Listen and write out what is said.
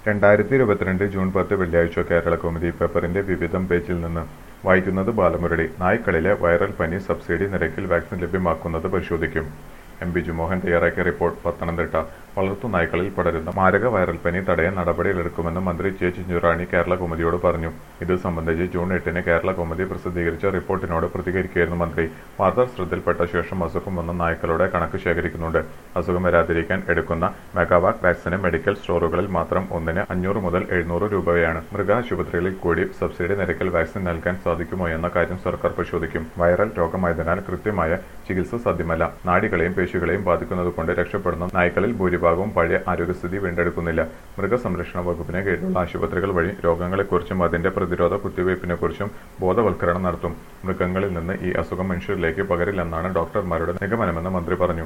രണ്ടായിരത്തി ഇരുപത്തിരണ്ട് ജൂൺ പത്ത് വെള്ളിയാഴ്ച കേരള കൗമുദി പേപ്പറിന്റെ വിവിധം പേജിൽ നിന്ന് വായിക്കുന്നത് ബാലമുരളി നായ്ക്കളിലെ വൈറൽ പനി സബ്സിഡി നിരക്കിൽ വാക്സിൻ ലഭ്യമാക്കുന്നത് പരിശോധിക്കും എം ബി ജുമോഹൻ തയ്യാറാക്കിയ റിപ്പോർട്ട് പത്തനംതിട്ട വളർത്തു നായ്ക്കളിൽ പടരുന്ന മാരക വൈറൽ പനി തടയാൻ നടപടികളെടുക്കുമെന്ന് മന്ത്രി ജെ ചിഞ്ചുറാണി കേരള കൗമുദിയോട് പറഞ്ഞു ഇത് സംബന്ധിച്ച് ജൂൺ എട്ടിന് കേരള കൗമുദി പ്രസിദ്ധീകരിച്ച റിപ്പോർട്ടിനോട് പ്രതികരിക്കുകയായിരുന്നു മന്ത്രി വാർത്ത ശ്രദ്ധയിൽപ്പെട്ട ശേഷം അസുഖം വന്ന നായ്ക്കളുടെ കണക്ക് ശേഖരിക്കുന്നുണ്ട് അസുഖം വരാതിരിക്കാൻ എടുക്കുന്ന മെഗാവാക് വാക്സിന് മെഡിക്കൽ സ്റ്റോറുകളിൽ മാത്രം ഒന്നിന് അഞ്ഞൂറ് മുതൽ എഴുന്നൂറ് രൂപയാണ് മൃഗാശുപത്രികളിൽ കൂടി സബ്സിഡി നിരക്കിൽ വാക്സിൻ നൽകാൻ സാധിക്കുമോ എന്ന കാര്യം സർക്കാർ പരിശോധിക്കും വൈറൽ രോഗമായതിനാൽ കൃത്യമായ ചികിത്സ സാധ്യമല്ല നാടികളെയും പേശികളെയും ബാധിക്കുന്നതുകൊണ്ട് രക്ഷപ്പെടുന്ന നായ്ക്കളിൽ ഭൂരിഭാഗവും പഴയ ആരോഗ്യസ്ഥിതി വീണ്ടെടുക്കുന്നില്ല മൃഗസംരക്ഷണ വകുപ്പിന് കീഴിലുള്ള ആശുപത്രികൾ വഴി രോഗങ്ങളെക്കുറിച്ചും അതിന്റെ പ്രതിരോധ കുത്തിവയ്പ്പിനെക്കുറിച്ചും ബോധവൽക്കരണം നടത്തും മൃഗങ്ങളിൽ നിന്ന് ഈ അസുഖം മനുഷ്യരിലേക്ക് പകരില്ലെന്നാണ് ഡോക്ടർമാരുടെ നിഗമനമെന്ന് മന്ത്രി പറഞ്ഞു